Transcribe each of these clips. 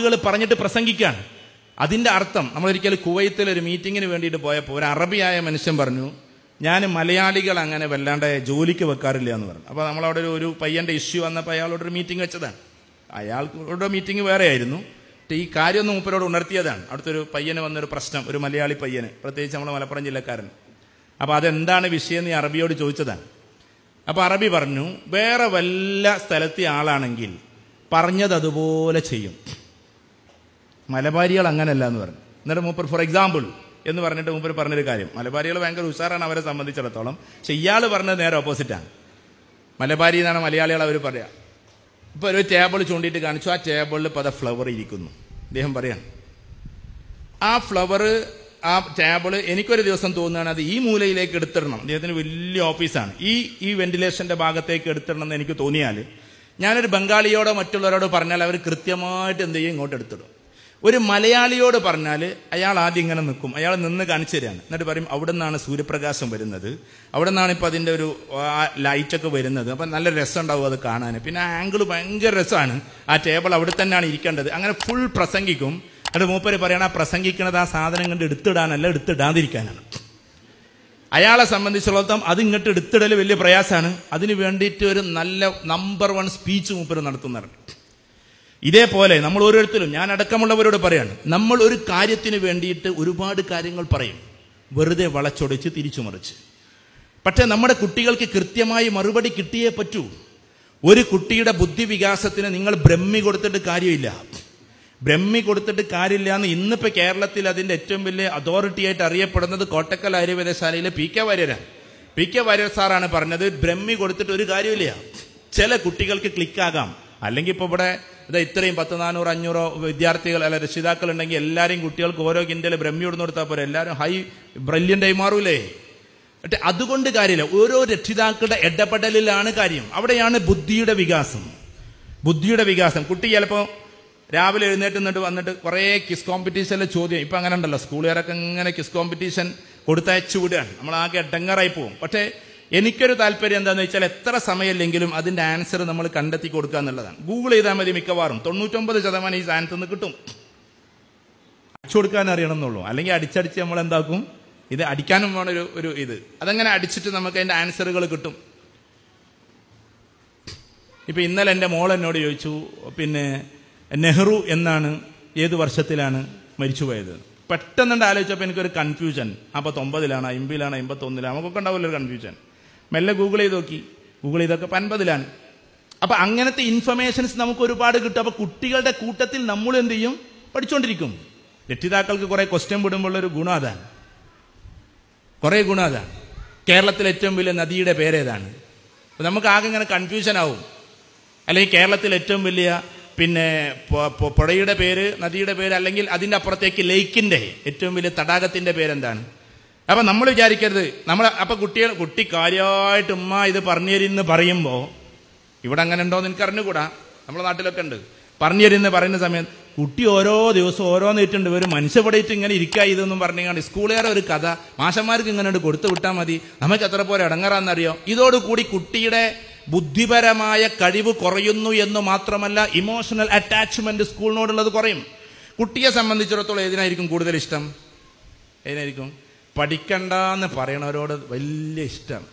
വാക്കുകൾ പറഞ്ഞിട്ട് പ്രസംഗിക്കുകയാണ് അതിന്റെ അർത്ഥം നമ്മളൊരിക്കൽ കുവൈത്തിൽ ഒരു മീറ്റിങ്ങിന് വേണ്ടിയിട്ട് പോയപ്പോൾ ഒരു അറബിയായ മനുഷ്യൻ പറഞ്ഞു ഞാൻ മലയാളികൾ അങ്ങനെ വല്ലാണ്ട് ജോലിക്ക് വെക്കാറില്ല എന്ന് പറഞ്ഞു അപ്പോൾ നമ്മളവിടെ ഒരു ഒരു പയ്യന്റെ ഇഷ്യൂ വന്നപ്പോൾ അയാളോട് ഒരു മീറ്റിംഗ് വെച്ചതാണ് അയാൾക്കുള്ള മീറ്റിംഗ് വേറെ ആയിരുന്നു എന്നിട്ട് ഈ കാര്യമൊന്നും മൂപ്പരോട് ഉണർത്തിയതാണ് അവിടുത്തെ ഒരു പയ്യന് വന്നൊരു പ്രശ്നം ഒരു മലയാളി പയ്യന് പ്രത്യേകിച്ച് നമ്മുടെ മലപ്പുറം ജില്ലക്കാരൻ അപ്പോൾ അതെന്താണ് വിഷയം എന്ന് ഈ അറബിയോട് ചോദിച്ചതാണ് അപ്പോൾ അറബി പറഞ്ഞു വേറെ വല്ല സ്ഥലത്തെ ആളാണെങ്കിൽ പറഞ്ഞത് അതുപോലെ ചെയ്യും മലബാരികൾ അങ്ങനല്ല എന്ന് പറഞ്ഞു എന്നിട്ട് മൂപ്പർ ഫോർ എക്സാമ്പിൾ എന്ന് പറഞ്ഞിട്ട് മൂപ്പർ പറഞ്ഞൊരു കാര്യം മലബാരികൾ ഭയങ്കര ഉഷാറാണ് അവരെ സംബന്ധിച്ചിടത്തോളം പക്ഷെ ഇയാൾ പറഞ്ഞത് നേരെ ഓപ്പോസിറ്റാണ് മലബാരി എന്നാണ് മലയാളികൾ അവർ പറയാ ഇപ്പൊ ഒരു ടേബിൾ ചൂണ്ടിയിട്ട് കാണിച്ചു ആ ടേബിളിൽ പല ഫ്ലവർ ഇരിക്കുന്നു അദ്ദേഹം പറയാണ് ആ ഫ്ലവർ ആ ടേബിൾ എനിക്കൊരു ദിവസം തോന്നുകയാണ് അത് ഈ മൂലയിലേക്ക് എടുത്തിടണം അദ്ദേഹത്തിന് വലിയ ഓഫീസാണ് ഈ ഈ വെന്റിലേഷന്റെ ഭാഗത്തേക്ക് എടുത്തിടണം എന്ന് എനിക്ക് തോന്നിയാൽ ഞാനൊരു ബംഗാളിയോടോ മറ്റുള്ളവരോടോ പറഞ്ഞാൽ അവർ കൃത്യമായിട്ട് എന്ത് ചെയ്യും ഇങ്ങോട്ട് എടുത്തിടും ഒരു മലയാളിയോട് പറഞ്ഞാൽ അയാൾ ആദ്യം ഇങ്ങനെ നിൽക്കും അയാൾ നിന്ന് കാണിച്ചു തരികയാണ് എന്നിട്ട് പറയും അവിടെ നിന്നാണ് സൂര്യപ്രകാശം വരുന്നത് അവിടെ നിന്നാണ് ഇപ്പം അതിൻ്റെ ഒരു ലൈറ്റൊക്കെ വരുന്നത് അപ്പം നല്ല രസം ഉണ്ടാവും അത് കാണാൻ പിന്നെ ആംഗിൾ ഭയങ്കര രസമാണ് ആ ടേബിൾ അവിടെ തന്നെയാണ് ഇരിക്കേണ്ടത് അങ്ങനെ ഫുൾ പ്രസംഗിക്കും എന്നിട്ട് മൂപ്പര് പറയണ ആ പ്രസംഗിക്കണത് ആ സാധനം കണ്ട് എടുത്തിടാനല്ല എടുത്തിടാതിരിക്കാനാണ് അയാളെ സംബന്ധിച്ചിടത്തോളം അത് ഇങ്ങോട്ട് എടുത്തിടൽ വലിയ പ്രയാസമാണ് അതിന് വേണ്ടിയിട്ട് ഒരു നല്ല നമ്പർ വൺ സ്പീച്ച് മൂപ്പര് നടത്തുന്നവരുണ്ട് ഇതേപോലെ നമ്മൾ ഓരോരുത്തരും ഞാൻ അടക്കമുള്ളവരോട് പറയാണ് നമ്മൾ ഒരു കാര്യത്തിന് വേണ്ടിയിട്ട് ഒരുപാട് കാര്യങ്ങൾ പറയും വെറുതെ വളച്ചൊടിച്ച് തിരിച്ചു മറിച്ച് പക്ഷെ നമ്മുടെ കുട്ടികൾക്ക് കൃത്യമായി മറുപടി കിട്ടിയേ പറ്റൂ ഒരു കുട്ടിയുടെ ബുദ്ധി വികാസത്തിന് നിങ്ങൾ ബ്രഹ്മി കൊടുത്തിട്ട് കാര്യമില്ല ബ്രഹ്മി കൊടുത്തിട്ട് കാര്യമില്ല എന്ന് ഇന്നിപ്പോ കേരളത്തിൽ അതിന്റെ ഏറ്റവും വലിയ അതോറിറ്റി ആയിട്ട് അറിയപ്പെടുന്നത് കോട്ടക്കൽ ആയുർവേദശാലയിലെ പി കെ വാര്യരാണ് പി കെ വാര്യർ സാറാണ് പറഞ്ഞത് ബ്രഹ്മി കൊടുത്തിട്ട് ഒരു കാര്യമില്ല ചില കുട്ടികൾക്ക് ക്ലിക്കാകാം അല്ലെങ്കിൽ ഇപ്പൊ ഇവിടെ ഇത് ഇത്രയും പത്ത് നാനൂറ് അഞ്ഞൂറോ വിദ്യാർത്ഥികൾ അല്ല രക്ഷിതാക്കൾ ഉണ്ടെങ്കിൽ എല്ലാവരെയും കുട്ടികൾക്ക് ഓരോ കിൻഡൽ ബ്രഹ്മി കൊടുന്ന് കൊടുത്താൽ പോരെ എല്ലാവരും ഹൈ ബ്രില്യൻ്റ് ആയി മാറൂലേ പക്ഷെ അതുകൊണ്ട് കാര്യമില്ല ഓരോ രക്ഷിതാക്കളുടെ ഇടപെടലിലാണ് കാര്യം അവിടെയാണ് ബുദ്ധിയുടെ വികാസം ബുദ്ധിയുടെ വികാസം കുട്ടി ചിലപ്പോൾ രാവിലെ എഴുന്നേറ്റ് നിന്നിട്ട് വന്നിട്ട് കുറേ കിസ് കോമ്പറ്റീഷനിലെ ചോദ്യം ഇപ്പം അങ്ങനെ ഉണ്ടല്ലോ സ്കൂളുകാരൊക്കെ ഇങ്ങനെ കിസ് കോമ്പറ്റീഷൻ കൊടുത്തയച്ചു വിടുകയാണ് നമ്മൾ ആകെ എട്ടങ്ങറായി പോകും പക്ഷേ എനിക്കൊരു താല്പര്യം എന്താണെന്ന് വെച്ചാൽ എത്ര സമയമില്ലെങ്കിലും അതിന്റെ ആൻസർ നമ്മൾ കണ്ടെത്തി കൊടുക്കുക എന്നുള്ളതാണ് ഗൂഗിൾ ചെയ്താൽ മതി മിക്കവാറും തൊണ്ണൂറ്റൊമ്പത് ശതമാനം ഈ സാധനത്തിൽ നിന്ന് കിട്ടും അടിച്ചു കൊടുക്കാൻ അറിയണം എന്നുള്ളൂ അല്ലെങ്കിൽ അടിച്ചടിച്ച് നമ്മൾ എന്താക്കും ഇത് അടിക്കാനും വേണം ഒരു ഒരു ഇത് അതങ്ങനെ അടിച്ചിട്ട് നമുക്ക് അതിന്റെ ആൻസറുകൾ കിട്ടും ഇപ്പൊ ഇന്നലെ എൻ്റെ മോൾ എന്നോട് ചോദിച്ചു പിന്നെ നെഹ്റു എന്നാണ് ഏത് വർഷത്തിലാണ് മരിച്ചുപോയത് പെട്ടെന്നുണ്ട് ആലോചിച്ചപ്പോൾ എനിക്കൊരു കൺഫ്യൂഷൻ അമ്പത്തൊമ്പതിലാണ് അമ്പതിലാണ് അമ്പത്തൊന്നിലാണ് നമുക്കൊക്കെ ഉണ്ടാവില്ല ഒരു കൺഫ്യൂഷൻ മെല്ലെ ഗൂഗിൾ ചെയ്ത് നോക്കി ഗൂഗിൾ ചെയ്തൊക്കെ അൻപതിലാണ് അപ്പൊ അങ്ങനത്തെ ഇൻഫർമേഷൻസ് നമുക്ക് ഒരുപാട് കിട്ടും അപ്പൊ കുട്ടികളുടെ കൂട്ടത്തിൽ നമ്മൾ എന്ത് ചെയ്യും പഠിച്ചുകൊണ്ടിരിക്കും രക്ഷിതാക്കൾക്ക് കുറെ ക്വസ്റ്റ്യൻ വിടുമ്പോൾ ഒരു ഗുണം അതാണ് കുറെ ഗുണം അതാണ് കേരളത്തിലെ ഏറ്റവും വലിയ നദിയുടെ പേരേതാണ് അപ്പൊ നമുക്ക് ആകെ ഇങ്ങനെ കൺഫ്യൂഷൻ ആവും അല്ലെങ്കിൽ കേരളത്തിൽ ഏറ്റവും വലിയ പിന്നെ പൊ- പൊ- പുഴയുടെ പേര് നദിയുടെ പേര് അല്ലെങ്കിൽ അതിന്റെ അപ്പുറത്തേക്ക് ലേക്കിന്റെ ഏറ്റവും വലിയ തടാകത്തിന്റെ പേരെന്താണ് അപ്പൊ നമ്മൾ വിചാരിക്കരുത് നമ്മൾ അപ്പൊ കുട്ടികൾ കുട്ടി കാര്യമായിട്ട് ഉമ്മ ഇത് പറഞ്ഞു തരുന്ന് പറയുമ്പോ ഇവിടെ അങ്ങനെ ഉണ്ടോ എന്ന് എനിക്ക് അറിഞ്ഞുകൂടാ നമ്മുടെ നാട്ടിലൊക്കെ ഉണ്ട് പറഞ്ഞു തരുന്ന് പറയുന്ന സമയത്ത് കുട്ടി ഓരോ ദിവസവും ഓരോന്നിട്ടുണ്ട് ഒരു മനുഷ്യപ്പെടിയിട്ട് ഇങ്ങനെ ഇരിക്കുക ഇതൊന്നും പറഞ്ഞാണ്ട് സ്കൂളുകാരെ ഒരു കഥ മാഷന്മാർക്ക് ഇങ്ങനെ കൊടുത്തു വിട്ടാൽ മതി നമുക്ക് എത്ര പോലെ ഇടങ്ങറാന്നറിയോ ഇതോടുകൂടി കുട്ടിയുടെ ബുദ്ധിപരമായ കഴിവ് കുറയുന്നു എന്ന് മാത്രമല്ല ഇമോഷണൽ അറ്റാച്ച്മെന്റ് സ്കൂളിനോടുള്ളത് കുറയും കുട്ടിയെ സംബന്ധിച്ചിടത്തോളം ഏതിനായിരിക്കും കൂടുതൽ ഇഷ്ടം ഏതിനായിരിക്കും പഠിക്കണ്ടെന്ന് പറയണവരോട് വലിയ ഇഷ്ടം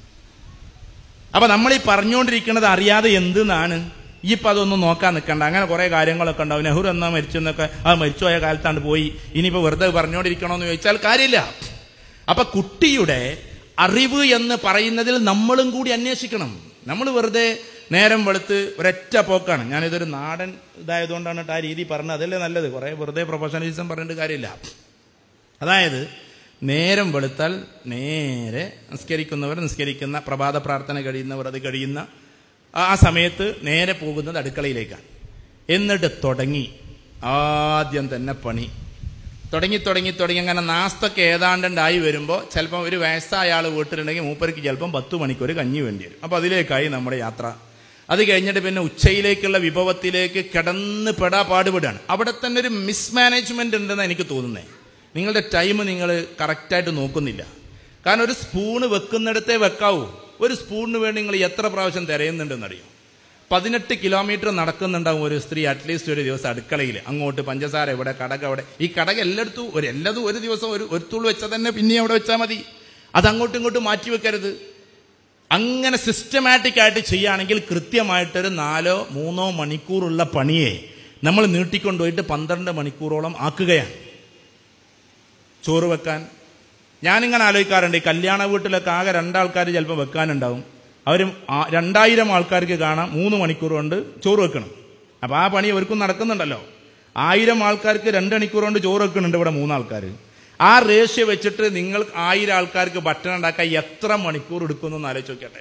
അപ്പൊ നമ്മൾ ഈ പറഞ്ഞുകൊണ്ടിരിക്കുന്നത് അറിയാതെ എന്തെന്നാണ് ഈ ഇപ്പൊ അതൊന്നും നോക്കാൻ നിൽക്കണ്ട അങ്ങനെ കുറെ കാര്യങ്ങളൊക്കെ ഉണ്ടാവും നെഹ്റു എന്നാ മരിച്ചെന്നൊക്കെ ആ മരിച്ചുപോയ കാലത്താണ്ട് പോയി ഇനിയിപ്പോ വെറുതെ പറഞ്ഞുകൊണ്ടിരിക്കണമെന്ന് ചോദിച്ചാൽ കാര്യമില്ല അപ്പൊ കുട്ടിയുടെ അറിവ് എന്ന് പറയുന്നതിൽ നമ്മളും കൂടി അന്വേഷിക്കണം നമ്മൾ വെറുതെ നേരം വെളുത്ത് ഒരൊറ്റ പോക്കാണ് ഞാനിതൊരു നാടൻ ഇതായതുകൊണ്ടാണ് കേട്ടോ ആ രീതി പറഞ്ഞത് അതല്ലേ നല്ലത് കുറെ വെറുതെ പ്രൊഫഷണലിസം പറഞ്ഞിട്ട് കാര്യമില്ല അതായത് നേരം വെളുത്താൽ നേരെ നിസ്കരിക്കുന്നവർ നിസ്കരിക്കുന്ന പ്രഭാത പ്രാർത്ഥന കഴിയുന്നവർ അത് കഴിയുന്ന ആ സമയത്ത് നേരെ പോകുന്നത് അടുക്കളയിലേക്കാണ് എന്നിട്ട് തുടങ്ങി ആദ്യം തന്നെ പണി തുടങ്ങി തുടങ്ങി തുടങ്ങി അങ്ങനെ നാസ്തൊക്കെ ഏതാണ്ടുണ്ടായി വരുമ്പോൾ ചിലപ്പോൾ ഒരു വയസ്സായ ആൾ വീട്ടിലുണ്ടെങ്കിൽ മൂപ്പർക്ക് ചിലപ്പം പത്ത് മണിക്കൂർ കഞ്ഞി വേണ്ടി വരും അപ്പോൾ അതിലേക്കായി നമ്മുടെ യാത്ര അത് കഴിഞ്ഞിട്ട് പിന്നെ ഉച്ചയിലേക്കുള്ള വിഭവത്തിലേക്ക് കിടന്ന് പെടാ പാടുപെടുകയാണ് അവിടെ തന്നെ ഒരു മിസ്മാനേജ്മെന്റ് ഉണ്ടെന്ന് എനിക്ക് തോന്നുന്നത് നിങ്ങളുടെ ടൈം നിങ്ങൾ കറക്റ്റായിട്ട് നോക്കുന്നില്ല കാരണം ഒരു സ്പൂണ് വെക്കുന്നിടത്തേ വെക്കാവൂ ഒരു സ്പൂണിന് വേണ്ടി നിങ്ങൾ എത്ര പ്രാവശ്യം തിരയുന്നുണ്ടെന്നറിയോ പതിനെട്ട് കിലോമീറ്റർ നടക്കുന്നുണ്ടാവും ഒരു സ്ത്രീ അറ്റ്ലീസ്റ്റ് ഒരു ദിവസം അടുക്കളയിൽ അങ്ങോട്ട് പഞ്ചസാര ഇവിടെ കടക അവിടെ ഈ കടക എല്ലായിടത്തും ഒരു എല്ലാതും ഒരു ദിവസം ഒരു ഒരു തുള്ളി വെച്ചാൽ തന്നെ പിന്നെ അവിടെ വെച്ചാൽ മതി അത് അങ്ങോട്ടും ഇങ്ങോട്ടും മാറ്റി വെക്കരുത് അങ്ങനെ സിസ്റ്റമാറ്റിക് ആയിട്ട് ചെയ്യുകയാണെങ്കിൽ കൃത്യമായിട്ടൊരു നാലോ മൂന്നോ മണിക്കൂറുള്ള പണിയെ നമ്മൾ നീട്ടിക്കൊണ്ടുപോയിട്ട് പന്ത്രണ്ട് മണിക്കൂറോളം ആക്കുകയാണ് ചോറ് വെക്കാൻ ഞാനിങ്ങനെ ആലോചിക്കാറുണ്ട് ഈ കല്യാണ വീട്ടിലൊക്കെ ആകെ രണ്ടാൾക്കാർ ചിലപ്പോൾ വെക്കാനുണ്ടാവും അവർ രണ്ടായിരം ആൾക്കാർക്ക് കാണാം മൂന്ന് മണിക്കൂർ കൊണ്ട് ചോറ് വെക്കണം അപ്പോൾ ആ പണി അവർക്കും നടക്കുന്നുണ്ടല്ലോ ആയിരം ആൾക്കാർക്ക് രണ്ട് മണിക്കൂർ കൊണ്ട് ചോറ് വെക്കുന്നുണ്ട് ഇവിടെ മൂന്നാൾക്കാർ ആ റേഷ്യോ വെച്ചിട്ട് നിങ്ങൾ ആയിരം ആൾക്കാർക്ക് ഭക്ഷണം ഉണ്ടാക്കാൻ എത്ര മണിക്കൂർ എടുക്കുന്നു ആലോചിച്ച് നോക്കട്ടെ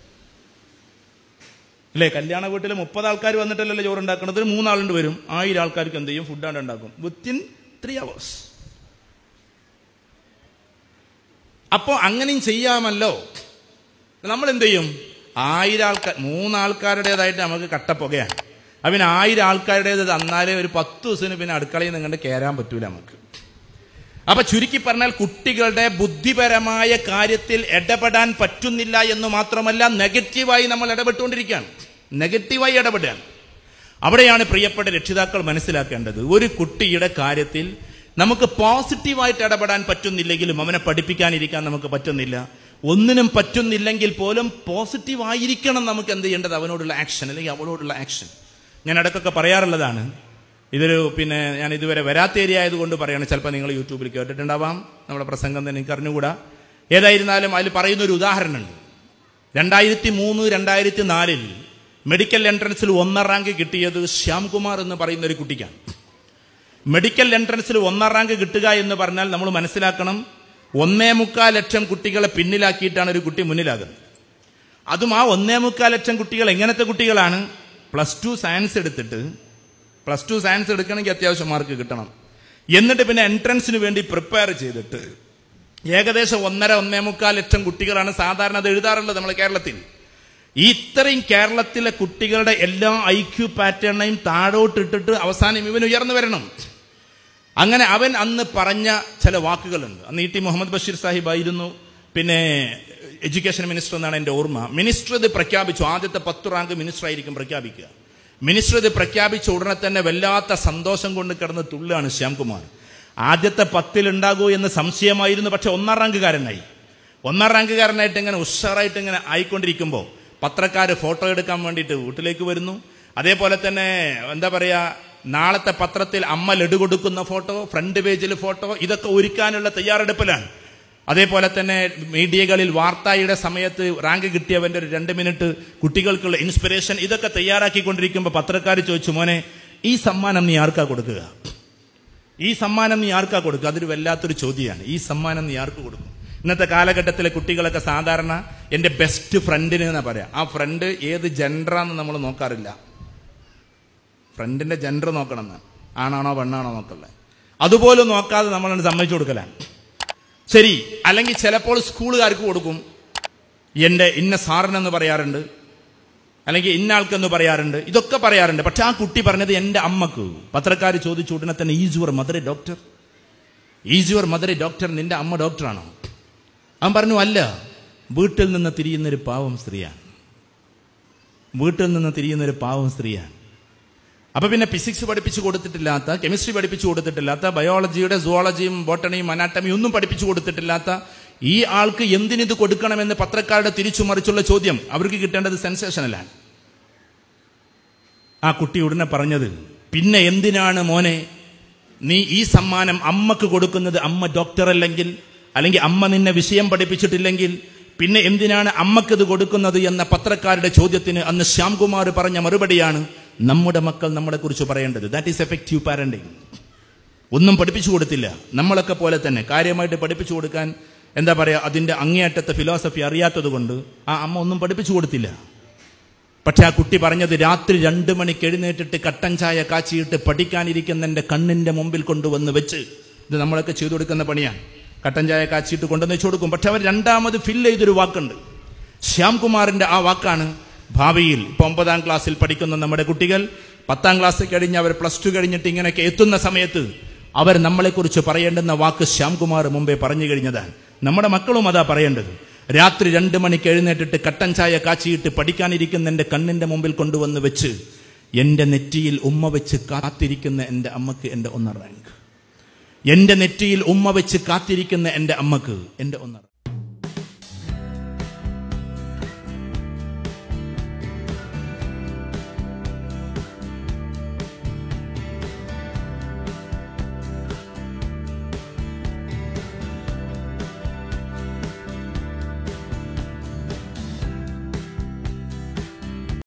അല്ലേ കല്യാണ വീട്ടിൽ മുപ്പത് ആൾക്കാർ വന്നിട്ടല്ലല്ലോ ചോറ് ഉണ്ടാക്കുന്നത് മൂന്നാളുണ്ട് വരും ആയിരം ആൾക്കാർക്ക് എന്ത് ചെയ്യും ഫുഡാണ് ഉണ്ടാക്കും വിത്തിൻ ത്രീ അവേഴ്സ് അപ്പോൾ അങ്ങനെയും ചെയ്യാമല്ലോ നമ്മൾ എന്ത് ചെയ്യും ആയിരം ആൾക്കാർ മൂന്നാൾക്കാരുടേതായിട്ട് നമുക്ക് കട്ടപ്പുകയാണ് അവന് ആയിരം ആൾക്കാരുടേത് തന്നാലേ ഒരു പത്ത് ദിവസത്തിന് പിന്നെ അടുക്കളയിൽ നിങ്ങളുടെ കയറാൻ പറ്റൂല നമുക്ക് അപ്പൊ ചുരുക്കി പറഞ്ഞാൽ കുട്ടികളുടെ ബുദ്ധിപരമായ കാര്യത്തിൽ ഇടപെടാൻ പറ്റുന്നില്ല എന്ന് മാത്രമല്ല നെഗറ്റീവായി നമ്മൾ ഇടപെട്ടുകൊണ്ടിരിക്കുകയാണ് നെഗറ്റീവായി ഇടപെടുകയാണ് അവിടെയാണ് പ്രിയപ്പെട്ട രക്ഷിതാക്കൾ മനസ്സിലാക്കേണ്ടത് ഒരു കുട്ടിയുടെ കാര്യത്തിൽ നമുക്ക് പോസിറ്റീവായിട്ട് ഇടപെടാൻ പറ്റുന്നില്ലെങ്കിലും അവനെ പഠിപ്പിക്കാനിരിക്കാൻ നമുക്ക് പറ്റുന്നില്ല ഒന്നിനും പറ്റുന്നില്ലെങ്കിൽ പോലും പോസിറ്റീവ് ആയിരിക്കണം നമുക്ക് എന്ത് ചെയ്യേണ്ടത് അവനോടുള്ള ആക്ഷൻ അല്ലെങ്കിൽ അവളോടുള്ള ആക്ഷൻ ഞാൻ ഇടയ്ക്കൊക്കെ പറയാറുള്ളതാണ് ഇതൊരു പിന്നെ ഞാൻ ഇതുവരെ വരാത്ത ഏരിയ ആയതുകൊണ്ട് പറയാണ് ചിലപ്പോൾ നിങ്ങൾ യൂട്യൂബിൽ കേട്ടിട്ടുണ്ടാവാം നമ്മുടെ പ്രസംഗം തന്നെ എനിക്ക് അറിഞ്ഞുകൂടാ ഏതായിരുന്നാലും അതിൽ പറയുന്ന ഒരു ഉദാഹരണമുണ്ട് രണ്ടായിരത്തി മൂന്ന് രണ്ടായിരത്തി നാലിൽ മെഡിക്കൽ എൻട്രൻസിൽ ഒന്നാം റാങ്ക് കിട്ടിയത് ശ്യാംകുമാർ എന്ന് പറയുന്ന ഒരു കുട്ടിക്കാണ് മെഡിക്കൽ എൻട്രൻസിൽ ഒന്നാം റാങ്ക് കിട്ടുക എന്ന് പറഞ്ഞാൽ നമ്മൾ മനസ്സിലാക്കണം ഒന്നേ മുക്കാൽ ലക്ഷം കുട്ടികളെ പിന്നിലാക്കിയിട്ടാണ് ഒരു കുട്ടി മുന്നിലാകുന്നത് അതും ആ ഒന്നേ മുക്കാൽ ലക്ഷം കുട്ടികൾ എങ്ങനത്തെ കുട്ടികളാണ് പ്ലസ് ടു സയൻസ് എടുത്തിട്ട് പ്ലസ് ടു സയൻസ് എടുക്കണമെങ്കിൽ അത്യാവശ്യം മാർക്ക് കിട്ടണം എന്നിട്ട് പിന്നെ എൻട്രൻസിന് വേണ്ടി പ്രിപ്പയർ ചെയ്തിട്ട് ഏകദേശം ഒന്നര ഒന്നേ മുക്കാൽ ലക്ഷം കുട്ടികളാണ് സാധാരണ അത് എഴുതാറുള്ളത് നമ്മൾ കേരളത്തിൽ ഈ ഇത്രയും കേരളത്തിലെ കുട്ടികളുടെ എല്ലാ ഐ ക്യു പാറ്റേണിനെയും താഴോട്ടിട്ടിട്ട് അവസാനം ഇവൻ ഉയർന്നു വരണം അങ്ങനെ അവൻ അന്ന് പറഞ്ഞ ചില വാക്കുകളുണ്ട് അന്ന് ഇ ടി മുഹമ്മദ് ബഷീർ സാഹിബ് ആയിരുന്നു പിന്നെ എഡ്യൂക്കേഷൻ മിനിസ്റ്റർ എന്നാണ് എൻ്റെ ഓർമ്മ മിനിസ്റ്റർ ഇത് പ്രഖ്യാപിച്ചു ആദ്യത്തെ പത്ത് റാങ്ക് മിനിസ്റ്റർ ആയിരിക്കും പ്രഖ്യാപിക്കുക മിനിസ്റ്റർ ഇത് പ്രഖ്യാപിച്ച ഉടനെ തന്നെ വല്ലാത്ത സന്തോഷം കൊണ്ട് കിടന്ന് തുള്ളുകയാണ് ശ്യാംകുമാർ ആദ്യത്തെ പത്തിൽ ഉണ്ടാകൂ എന്ന് സംശയമായിരുന്നു പക്ഷെ ഒന്നാം റാങ്കുകാരനായി ഒന്നാം റാങ്കുകാരനായിട്ട് ഇങ്ങനെ ഉഷാറായിട്ട് ഇങ്ങനെ ആയിക്കൊണ്ടിരിക്കുമ്പോൾ പത്രക്കാർ ഫോട്ടോ എടുക്കാൻ വേണ്ടിയിട്ട് വീട്ടിലേക്ക് വരുന്നു അതേപോലെ തന്നെ എന്താ പറയാ നാളത്തെ പത്രത്തിൽ അമ്മ ലഡു കൊടുക്കുന്ന ഫോട്ടോ ഫ്രണ്ട് പേജിൽ ഫോട്ടോ ഇതൊക്കെ ഒരുക്കാനുള്ള തയ്യാറെടുപ്പിലാണ് അതേപോലെ തന്നെ മീഡിയകളിൽ വാർത്തയുടെ സമയത്ത് റാങ്ക് കിട്ടിയവന്റെ ഒരു രണ്ട് മിനിറ്റ് കുട്ടികൾക്കുള്ള ഇൻസ്പിറേഷൻ ഇതൊക്കെ തയ്യാറാക്കിക്കൊണ്ടിരിക്കുമ്പോൾ പത്രക്കാർ ചോദിച്ചു മോനെ ഈ സമ്മാനം നീ ആർക്കാ കൊടുക്കുക ഈ സമ്മാനം നീ ആർക്കാ കൊടുക്കുക അതൊരു വല്ലാത്തൊരു ചോദ്യമാണ് ഈ സമ്മാനം നീ ആർക്ക് കൊടുക്കും ഇന്നത്തെ കാലഘട്ടത്തിലെ കുട്ടികളൊക്കെ സാധാരണ എൻ്റെ ബെസ്റ്റ് ഫ്രണ്ടിന് എന്നാ പറയാം ആ ഫ്രണ്ട് ഏത് ജെൻഡറാന്ന് നമ്മൾ നോക്കാറില്ല ഫ്രണ്ടിന്റെ ജെൻഡർ നോക്കണം എന്ന് ആണാണോ പെണ്ണാണോ നോക്കല്ലേ അതുപോലും നോക്കാതെ നമ്മൾ സമ്മതിച്ചു കൊടുക്കലാണ് ശരി അല്ലെങ്കിൽ ചിലപ്പോൾ സ്കൂളുകാർക്ക് കൊടുക്കും എൻ്റെ ഇന്ന സാറിനെന്ന് പറയാറുണ്ട് അല്ലെങ്കിൽ ഇന്ന ആൾക്കെന്ന് പറയാറുണ്ട് ഇതൊക്കെ പറയാറുണ്ട് പക്ഷെ ആ കുട്ടി പറഞ്ഞത് എൻ്റെ അമ്മക്ക് പത്രക്കാർ ചോദിച്ചു ഉടനെ തന്നെ is your mother doctor is your mother doctor നിന്റെ അമ്മ ഡോക്ടറാണോ അവൻ പറഞ്ഞു അല്ല വീട്ടിൽ നിന്ന് തിരിയുന്നൊരു പാവം സ്ത്രീയാണ് വീട്ടിൽ നിന്ന് തിരിയുന്നൊരു പാവം സ്ത്രീയാണ് അപ്പൊ പിന്നെ ഫിസിക്സ് പഠിപ്പിച്ചു കൊടുത്തിട്ടില്ലാത്ത കെമിസ്ട്രി പഠിപ്പിച്ചു കൊടുത്തിട്ടില്ലാത്ത ബയോളജിയുടെ സുവോളജിയും ബോട്ടണിയും അനാട്ടമിയും ഒന്നും പഠിപ്പിച്ചു കൊടുത്തിട്ടില്ലാത്ത ഈ ആൾക്ക് എന്തിനിത് കൊടുക്കണമെന്ന് പത്രക്കാരുടെ തിരിച്ചു മറിച്ചുള്ള ചോദ്യം അവർക്ക് കിട്ടേണ്ടത് സെൻസേഷനലാണ് ആ കുട്ടി ഉടനെ പറഞ്ഞത് പിന്നെ എന്തിനാണ് മോനെ നീ ഈ സമ്മാനം അമ്മക്ക് കൊടുക്കുന്നത് അമ്മ ഡോക്ടർ അല്ലെങ്കിൽ അല്ലെങ്കിൽ അമ്മ നിന്നെ വിഷയം പഠിപ്പിച്ചിട്ടില്ലെങ്കിൽ പിന്നെ എന്തിനാണ് അമ്മക്കത് കൊടുക്കുന്നത് എന്ന പത്രക്കാരുടെ ചോദ്യത്തിന് അന്ന് ശ്യാംകുമാർ പറഞ്ഞ മറുപടിയാണ് നമ്മുടെ മക്കൾ നമ്മളെ കുറിച്ച് പറയേണ്ടത് ദാറ്റ് ഈസ് എഫക്റ്റീവ് പാരന്റിങ് ഒന്നും പഠിപ്പിച്ചു കൊടുത്തില്ല നമ്മളൊക്കെ പോലെ തന്നെ കാര്യമായിട്ട് പഠിപ്പിച്ചു കൊടുക്കാൻ എന്താ പറയാ അതിന്റെ അങ്ങേയറ്റത്തെ ഫിലോസഫി അറിയാത്തത് കൊണ്ട് ആ അമ്മ ഒന്നും പഠിപ്പിച്ചു കൊടുത്തില്ല പക്ഷെ ആ കുട്ടി പറഞ്ഞത് രാത്രി രണ്ടു മണിക്ക് എഴുന്നേറ്റിട്ട് കട്ടൻ ചായ കാച്ചിയിട്ട് പഠിക്കാനിരിക്കുന്ന എൻ്റെ കണ്ണിന്റെ മുമ്പിൽ കൊണ്ടുവന്ന് വെച്ച് ഇത് നമ്മളൊക്കെ ചെയ്തു കൊടുക്കുന്ന പണിയാണ് കട്ടൻ ചായ കാച്ചിയിട്ട് കൊണ്ടുവന്ന് വെച്ചു കൊടുക്കും പക്ഷെ അവർ രണ്ടാമത് ഫില്ല് ചെയ്തൊരു വാക്കുണ്ട് ശ്യാംകുമാറിന്റെ ആ വാക്കാണ് ഭാവിയിൽ ഇപ്പൊ ഒമ്പതാം ക്ലാസ്സിൽ പഠിക്കുന്ന നമ്മുടെ കുട്ടികൾ പത്താം ക്ലാസ് കഴിഞ്ഞ് അവർ പ്ലസ് ടു കഴിഞ്ഞിട്ട് ഇങ്ങനെയൊക്കെ എത്തുന്ന സമയത്ത് അവർ നമ്മളെക്കുറിച്ച് പറയേണ്ടുന്ന വാക്ക് ശ്യാംകുമാർ മുമ്പേ പറഞ്ഞു കഴിഞ്ഞതാണ് നമ്മുടെ മക്കളും അതാ പറയേണ്ടത് രാത്രി രണ്ട് മണിക്ക് എഴുന്നേറ്റിട്ട് കട്ടൻ ചായ കാച്ചിയിട്ട് പഠിക്കാനിരിക്കുന്ന എൻ്റെ കണ്ണിൻ്റെ മുമ്പിൽ കൊണ്ടുവന്ന് വെച്ച് എൻ്റെ നെറ്റിയിൽ ഉമ്മ വെച്ച് കാത്തിരിക്കുന്ന എൻ്റെ അമ്മക്ക് എൻ്റെ ഒന്നര റാങ്ക് എൻ്റെ നെറ്റിയിൽ ഉമ്മ വെച്ച് കാത്തിരിക്കുന്ന എൻ്റെ അമ്മക്ക് എൻ്റെ ഒന്നര